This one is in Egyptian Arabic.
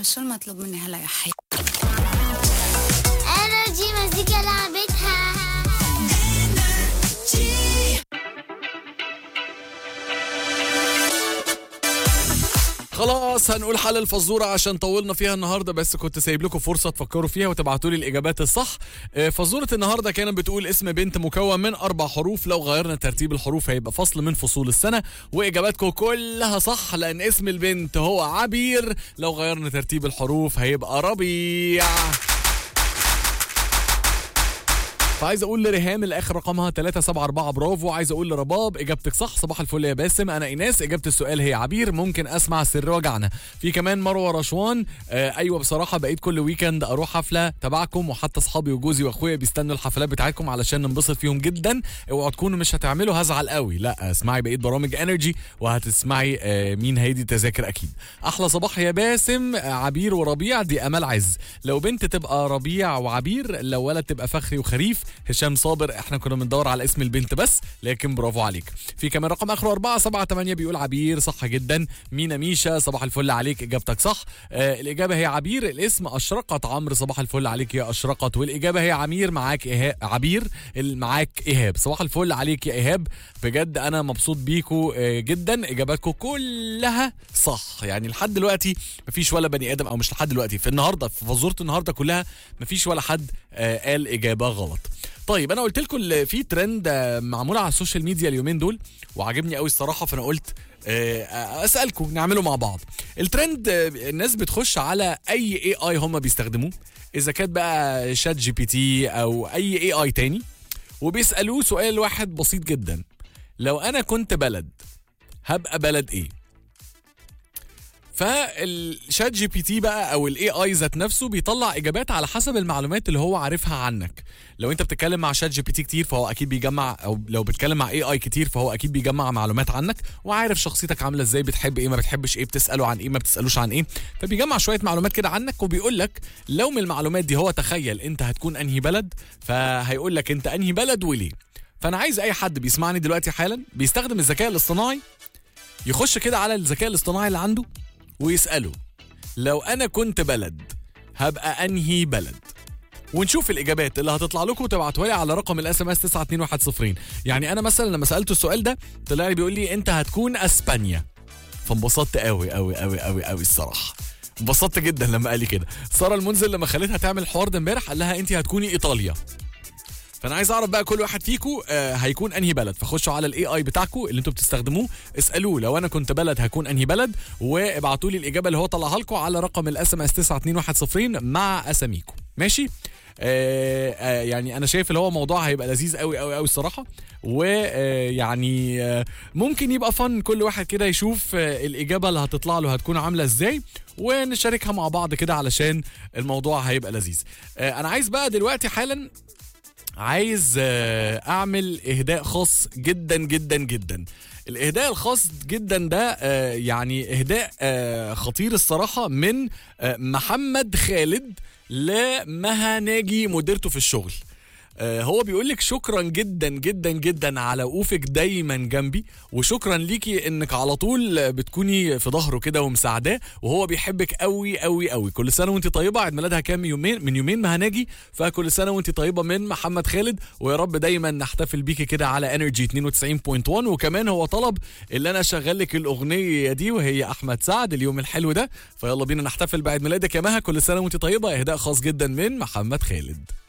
شو المطلوب مني هلا يا حي انرجي مزيكا لعبتها خلاص هنقول حل الفزوره عشان طولنا فيها النهارده بس كنت سايب لكم فرصه تفكروا فيها وتبعتوا لي الاجابات الصح آه، فزوره النهارده كانت بتقول اسم بنت مكون من اربع حروف لو غيرنا ترتيب الحروف هيبقى فصل من فصول السنه واجاباتكم كلها صح لان اسم البنت هو عبير لو غيرنا ترتيب الحروف هيبقى ربيع فعايز اقول لريهام اللي اخر رقمها 374 برافو عايز اقول لرباب اجابتك صح صباح الفل يا باسم انا ايناس اجابه السؤال هي عبير ممكن اسمع سر وجعنا في كمان مروه رشوان آه ايوه بصراحه بقيت كل ويكند اروح حفله تبعكم وحتى اصحابي وجوزي واخويا بيستنوا الحفلات بتاعتكم علشان ننبسط فيهم جدا اوعوا تكونوا مش هتعملوا هزعل قوي لا اسمعي بقيه برامج انرجي وهتسمعي آه مين هيدي تذاكر اكيد احلى صباح يا باسم آه عبير وربيع دي امال عز لو بنت تبقى ربيع وعبير لو ولد تبقى فخري وخريف هشام صابر احنا كنا بندور على اسم البنت بس لكن برافو عليك في كمان رقم اخره 4 7 8 بيقول عبير صح جدا مينا ميشا صباح الفل عليك اجابتك صح آه الاجابه هي عبير الاسم اشرقت عمرو صباح الفل عليك يا اشرقت والاجابه هي عمير معاك إيهاب عبير ال- معاك ايهاب صباح الفل عليك يا ايهاب بجد انا مبسوط بيكو آه جدا اجاباتكم كلها صح يعني لحد دلوقتي مفيش ولا بني ادم او مش لحد دلوقتي في النهارده في فزوره النهارده كلها مفيش ولا حد آه قال اجابه غلط طيب انا قلت لكم ال- في ترند آه، معمول على السوشيال ميديا اليومين دول وعجبني قوي الصراحه فانا قلت آه، اسالكم نعمله مع بعض الترند آه، الناس بتخش على اي اي اي هم بيستخدموه اذا كانت بقى شات جي بي تي او اي اي اي تاني وبيسالوه سؤال واحد بسيط جدا لو انا كنت بلد هبقى بلد ايه فالشات جي بي تي بقى او الاي اي ذات نفسه بيطلع اجابات على حسب المعلومات اللي هو عارفها عنك لو انت بتتكلم مع شات جي بي تي كتير فهو اكيد بيجمع او لو بتتكلم مع اي اي كتير فهو اكيد بيجمع معلومات عنك وعارف شخصيتك عامله ازاي بتحب ايه ما بتحبش ايه بتساله عن ايه ما بتسالوش عن ايه فبيجمع شويه معلومات كده عنك وبيقول لك لو من المعلومات دي هو تخيل انت هتكون انهي بلد فهيقول لك انت انهي بلد وليه فانا عايز اي حد بيسمعني دلوقتي حالا بيستخدم الذكاء الاصطناعي يخش كده على الذكاء الاصطناعي اللي عنده ويساله لو انا كنت بلد هبقى انهي بلد ونشوف الاجابات اللي هتطلع لكم وتبعتوها لي على رقم الاس ام اس 92110 يعني انا مثلا لما سالته السؤال ده طلع لي بيقول لي انت هتكون اسبانيا فانبسطت قوي قوي قوي قوي قوي الصراحه انبسطت جدا لما قال لي كده ساره المنزل لما خليتها تعمل الحوار ده امبارح قال لها انت هتكوني ايطاليا فانا عايز اعرف بقى كل واحد فيكم آه هيكون انهي بلد فخشوا على الاي اي بتاعكم اللي انتوا بتستخدموه اسالوه لو انا كنت بلد هكون انهي بلد وابعتوا لي الاجابه اللي هو طلعها لكم على رقم الاس ام اس 92110 مع اساميكم ماشي آه آه يعني انا شايف اللي هو موضوع هيبقى لذيذ قوي قوي قوي الصراحه ويعني آه ممكن يبقى فن كل واحد كده يشوف آه الاجابه اللي هتطلع له هتكون عامله ازاي ونشاركها مع بعض كده علشان الموضوع هيبقى لذيذ آه انا عايز بقى دلوقتي حالا عايز آه، اعمل اهداء خاص جدا جدا جدا الاهداء الخاص جدا ده آه، يعني اهداء آه، خطير الصراحه من آه، محمد خالد لمها ناجي مديرته في الشغل آه، هو بيقول لك شكرا جدا جدا جدا على وقوفك دايما جنبي وشكرا ليكي انك على طول بتكوني في ظهره كده ومساعداه وهو بيحبك قوي قوي قوي كل سنه وانت طيبه عيد ميلادها كام يومين من يومين ما هناجي فكل سنه وانت طيبه من محمد خالد ويا رب دايما نحتفل بيكي كده على انرجي 92.1 وكمان هو طلب اللي انا اشغل لك الاغنيه دي وهي احمد سعد اليوم الحلو ده فيلا بينا نحتفل بعيد ميلادك يا مها كل سنه وانت طيبه اهداء خاص جدا من محمد خالد